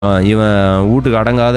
ஆஹ் இவன் வீட்டுக்கு அடங்காத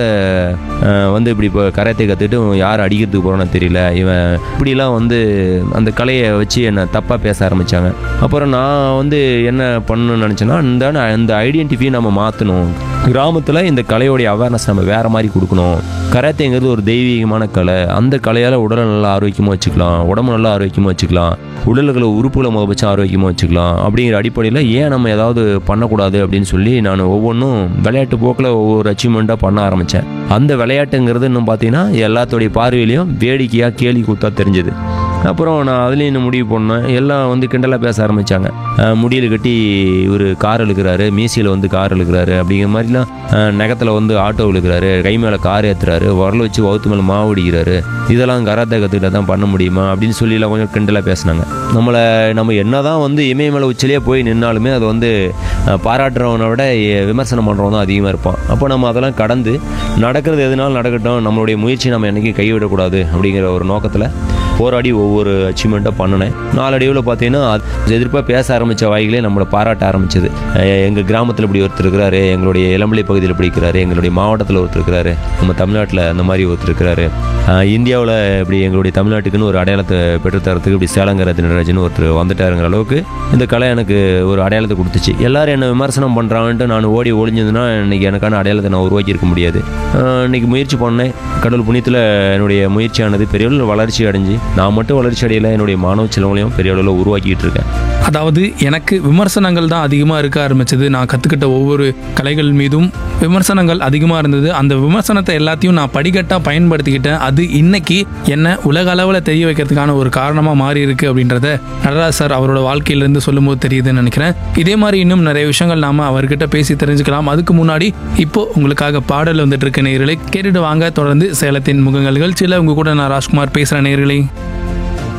ஆஹ் வந்து இப்படி இப்போ கராத்தே கற்றுட்டு யார் அடிக்கிறதுக்கு போகிறான்னு தெரியல இவன் இப்படிலாம் வந்து அந்த கலையை வச்சு என்னை தப்பாக பேச ஆரம்பித்தாங்க அப்புறம் நான் வந்து என்ன பண்ணணும்னு நினச்சேன்னா இந்த அந்த ஐடென்டிட்டியை நம்ம மாற்றணும் கிராமத்தில் இந்த கலையோடைய அவேர்னஸ் நம்ம வேறு மாதிரி கொடுக்கணும் கராத்தேங்கிறது ஒரு தெய்வீகமான கலை அந்த கலையால் உடலை நல்லா ஆரோக்கியமாக வச்சுக்கலாம் உடம்பு நல்லா ஆரோக்கியமாக வச்சுக்கலாம் உடல்களை உறுப்புகளை முக வச்சு ஆரோக்கியமாக வச்சுக்கலாம் அப்படிங்கிற அடிப்படையில் ஏன் நம்ம ஏதாவது பண்ணக்கூடாது அப்படின்னு சொல்லி நான் ஒவ்வொன்றும் விளையாட்டு போக்கில் ஒவ்வொரு அச்சீவ்மெண்ட்டாக பண்ண ஆரம்பித்தேன் அந்த விளையாட்டுங்கிறது இன்னும் பார்த்தீங்கன்னா எல்லாத்தோடைய பார்வையிலையும் வேடிக்கையாக கேலி கூத்தா தெரிஞ்சது அப்புறம் நான் அதுலேயும் இன்னும் முடிவு பண்ணேன் எல்லாம் வந்து கிண்டலாக பேச ஆரம்பித்தாங்க முடியல கட்டி இவர் கார் இழுக்கிறாரு மீசியில் வந்து கார் இழுக்கிறாரு அப்படிங்கிற மாதிரிலாம் நகத்தில் வந்து ஆட்டோ இழுக்கிறாரு கை மேலே கார் ஏற்றுறாரு உரல வச்சு வவுத்து மேலே மாவு அடிக்கிறாரு இதெல்லாம் கராத்தே கற்றுக்கிட்டா தான் பண்ண முடியுமா அப்படின்னு சொல்லிலாம் கொஞ்சம் கிண்டலாக பேசினாங்க நம்மளை நம்ம என்னதான் வந்து இமய மேலே உச்சிலேயே போய் நின்னாலுமே அது வந்து அஹ், பாராட்டுறவனை விட எ- விமர்சனம் பண்ணுறவன் தான் அதிகமாக இருப்பான் அப்போ நம்ம அதெல்லாம் கடந்து நடக்கிறது எதுனாலும் நடக்கட்டும் நம்மளுடைய முயற்சி நம்ம என்றைக்கும் கைவிடக்கூடாது அப்படிங்கிற ஒரு நோக்கத்தில் போராடி ஒவ்வொரு அச்சீவ்மெண்ட்டாக பண்ணினேன் நாளடைவில் பார்த்தீங்கன்னா அது எதிர்ப்பாக பேச ஆரம்பித்த வாய்களே நம்மளை பாராட்ட ஆரம்பிச்சது எங்கள் கிராமத்தில் இப்படி ஒருத்தர் இருக்கிறாரு எங்களுடைய இளம்பிள்ளை பகுதியில் இப்படி இருக்கிறாரு எங்களுடைய மாவட்டத்தில் ஒருத்தர் இருக்கிறாரு நம்ம தமிழ்நாட்டில் அந்த மாதிரி ஒருத்தர் இருக்கிறாரு இந்தியாவில் இப்படி எங்களுடைய தமிழ்நாட்டுக்குன்னு ஒரு அடையாளத்தை பெற்றுத்தரத்துக்கு இப்படி சேலங்கர தினராஜன் ஒருத்தர் வந்துட்டாருங்கிற அளவுக்கு இந்த கலை எனக்கு ஒரு அடையாளத்தை கொடுத்துச்சு எல்லாரும் என்ன விமர்சனம் பண்ணுறாங்கன்ட்டு நான் ஓடி ஒளிஞ்சதுன்னா இன்னைக்கு எனக்கான அடையாளத்தை நான் உருவாக்கி இருக்க முடியாது ஆஹ் இன்னைக்கு முயற்சி பண்ணேன் கடவுள் புண்ணியத்தில் என்னுடைய முயற்சியானது பெரிய அளவில் வளர்ச்சி அடைஞ்சு நான் மட்டும் வளர்ச்சி அடையல என்னுடைய மாணவ செலவுகளையும் பெரிய அளவில் உருவாக்கிட்டு இருக்கேன் அதாவது எனக்கு விமர்சனங்கள் தான் அதிகமாக இருக்க ஆரம்பிச்சது நான் கற்றுக்கிட்ட ஒவ்வொரு கலைகள் மீதும் விமர்சனங்கள் அதிகமாக இருந்தது அந்த விமர்சனத்தை எல்லாத்தையும் நான் படிக்கட்டாக பயன்படுத்திக்கிட்டேன் அது இன்னைக்கு என்ன உலக அளவில் தெரிய வைக்கிறதுக்கான ஒரு காரணமாக மாறி இருக்கு அப்படின்றத நடராஜ் சார் அவரோட வாழ்க்கையிலேருந்து சொல்லும்போது தெரியுதுன்னு நினைக்கிறேன் இதே மாதிரி இன்னும் நிறைய விஷயங்கள் நாம அவர்கிட்ட பேசி தெரிஞ்சுக்கலாம் அதுக்கு முன்னாடி இப்போ உங்களுக்காக பாடல் வந்துட்டு இருக்க நேயர்களை கேட்டுட்டு வாங்க தொடர்ந்து சேலத்தின் முகங்கள் நிகழ்ச்சியில் உங்க கூட நான் ராஜ்குமார் பேசுகிறேன் நேயர்களே